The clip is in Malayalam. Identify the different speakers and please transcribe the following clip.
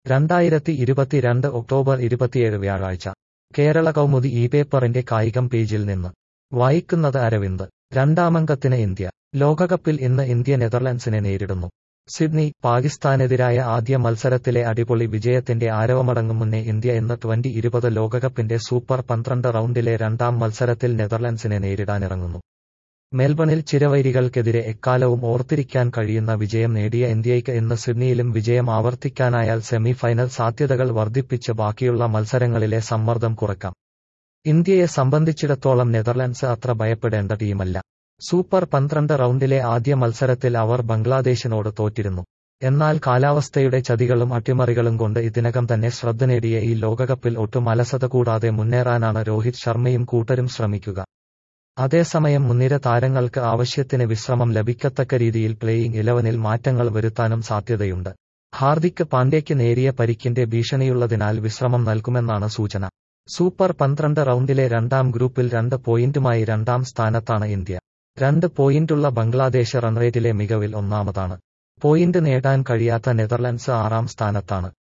Speaker 1: രണ്ടായിരത്തി ഇരുപത്തിരണ്ട് ഒക്ടോബർ ഇരുപത്തിയേഴ് വ്യാഴാഴ്ച കേരള കൗമുദി ഈ പേപ്പറിന്റെ കായികം പേജിൽ നിന്ന് വായിക്കുന്നത് അരവിന്ദ് രണ്ടാമംഗത്തിന് ഇന്ത്യ ലോകകപ്പിൽ ഇന്ന് ഇന്ത്യ നെതർലൻഡ്സിനെ നേരിടുന്നു സിഡ്നി പാകിസ്ഥാനെതിരായ ആദ്യ മത്സരത്തിലെ അടിപൊളി വിജയത്തിന്റെ ആരവമടങ്ങും മുന്നേ ഇന്ത്യ ഇന്ന് ട്വന്റി ഇരുപത് ലോകകപ്പിന്റെ സൂപ്പർ പന്ത്രണ്ട് റൗണ്ടിലെ രണ്ടാം മത്സരത്തിൽ നെതർലൻഡ്സിനെ നേരിടാനിറങ്ങുന്നു മെൽബണിൽ ചിരവൈരികൾക്കെതിരെ എക്കാലവും ഓർത്തിരിക്കാൻ കഴിയുന്ന വിജയം നേടിയ ഇന്ത്യയ്ക്ക് ഇന്ന് സിഡ്നിയിലും വിജയം ആവർത്തിക്കാനായാൽ സെമി ഫൈനൽ സാധ്യതകൾ വർദ്ധിപ്പിച്ച് ബാക്കിയുള്ള മത്സരങ്ങളിലെ സമ്മർദ്ദം കുറക്കാം ഇന്ത്യയെ സംബന്ധിച്ചിടത്തോളം നെതർലൻഡ്സ് അത്ര ഭയപ്പെടേണ്ട ടീമല്ല സൂപ്പർ പന്ത്രണ്ട് റൗണ്ടിലെ ആദ്യ മത്സരത്തിൽ അവർ ബംഗ്ലാദേശിനോട് തോറ്റിരുന്നു എന്നാൽ കാലാവസ്ഥയുടെ ചതികളും അട്ടിമറികളും കൊണ്ട് ഇതിനകം തന്നെ ശ്രദ്ധ നേടിയ ഈ ലോകകപ്പിൽ ഒട്ടും അലസത കൂടാതെ മുന്നേറാനാണ് രോഹിത് ശർമ്മയും കൂട്ടരും ശ്രമിക്കുക അതേസമയം മുൻനിര താരങ്ങൾക്ക് ആവശ്യത്തിന് വിശ്രമം ലഭിക്കത്തക്ക രീതിയിൽ പ്ലേയിംഗ് ഇലവനിൽ മാറ്റങ്ങൾ വരുത്താനും സാധ്യതയുണ്ട് ഹാർദിക് പാണ്ഡ്യയ്ക്ക് നേരിയ പരിക്കിന്റെ ഭീഷണിയുള്ളതിനാൽ വിശ്രമം നൽകുമെന്നാണ് സൂചന സൂപ്പർ പന്ത്രണ്ട് റൗണ്ടിലെ രണ്ടാം ഗ്രൂപ്പിൽ രണ്ട് പോയിന്റുമായി രണ്ടാം സ്ഥാനത്താണ് ഇന്ത്യ രണ്ട് പോയിന്റുള്ള ബംഗ്ലാദേശ് റൺറേറ്റിലെ മികവിൽ ഒന്നാമതാണ് പോയിന്റ് നേടാൻ കഴിയാത്ത നെതർലൻഡ്സ് ആറാം സ്ഥാനത്താണ്